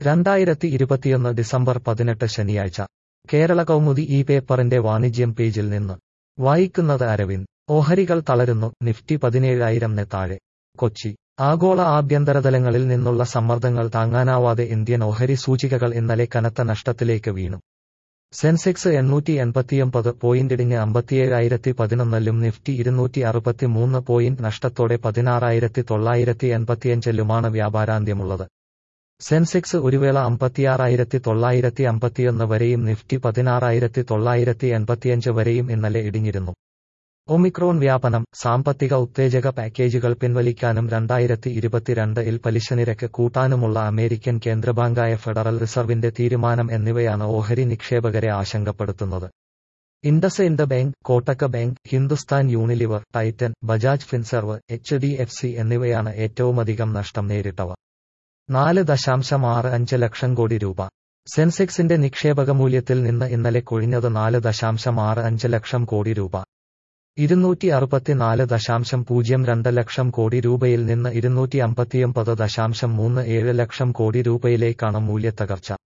രണ്ടായിരത്തി ഇരുപത്തിയൊന്ന് ഡിസംബർ പതിനെട്ട് ശനിയാഴ്ച കേരള കൗമുദി ഈ പേപ്പറിന്റെ വാണിജ്യം പേജിൽ നിന്ന് വായിക്കുന്നത് അരവിന്ദ് ഓഹരികൾ തളരുന്നു നിഫ്റ്റി പതിനേഴായിരംന് താഴെ കൊച്ചി ആഗോള ആഭ്യന്തരതലങ്ങളിൽ നിന്നുള്ള സമ്മർദ്ദങ്ങൾ താങ്ങാനാവാതെ ഇന്ത്യൻ ഓഹരി സൂചികകൾ ഇന്നലെ കനത്ത നഷ്ടത്തിലേക്ക് വീണു സെൻസെക്സ് എണ്ണൂറ്റി എൺപത്തിയൊമ്പത് പോയിന്റിടിഞ്ഞ് അമ്പത്തിയേഴായിരത്തി പതിനൊന്നിലും നിഫ്റ്റി ഇരുന്നൂറ്റി അറുപത്തിമൂന്ന് പോയിന്റ് നഷ്ടത്തോടെ പതിനാറായിരത്തി തൊള്ളായിരത്തി എൺപത്തിയഞ്ചിലുമാണ് വ്യാപാരാന്ത്യമുള്ളത് സെൻസെക്സ് ഒരു വേള അമ്പത്തിയാറായിരത്തി തൊള്ളായിരത്തി അമ്പത്തിയൊന്ന് വരെയും നിഫ്റ്റി പതിനാറായിരത്തി തൊള്ളായിരത്തി എൺപത്തിയഞ്ച് വരെയും ഇന്നലെ ഇടിഞ്ഞിരുന്നു ഒമിക്രോൺ വ്യാപനം സാമ്പത്തിക ഉത്തേജക പാക്കേജുകൾ പിൻവലിക്കാനും രണ്ടായിരത്തി ഇരുപത്തിരണ്ട് ഇൽ പലിശനിരക്ക് കൂട്ടാനുമുള്ള അമേരിക്കൻ കേന്ദ്രബാങ്കായ ഫെഡറൽ റിസർവിന്റെ തീരുമാനം എന്നിവയാണ് ഓഹരി നിക്ഷേപകരെ ആശങ്കപ്പെടുത്തുന്നത് IndusInd bank Kotak bank Hindustan Unilever Titan Bajaj Finserv H D F C എന്നിവയാണ് ഏറ്റവുമധികം നഷ്ടം നേരിട്ടവ നാല് ദശാംശം ആറ് അഞ്ച് ലക്ഷം കോടി രൂപ സെൻസെക്സിന്റെ നിക്ഷേപക മൂല്യത്തിൽ നിന്ന് ഇന്നലെ കൊഴിഞ്ഞത് നാല് ദശാംശം ആറ് അഞ്ച് ലക്ഷം കോടി രൂപ ഇരുന്നൂറ്റി അറുപത്തിനാല് ദശാംശം പൂജ്യം രണ്ട് ലക്ഷം കോടി രൂപയിൽ നിന്ന് ഇരുന്നൂറ്റി അമ്പത്തിയൊമ്പത് ദശാംശം മൂന്ന് ഏഴ് ലക്ഷം കോടി രൂപയിലേക്കാണ് മൂല്യത്തകർച്ച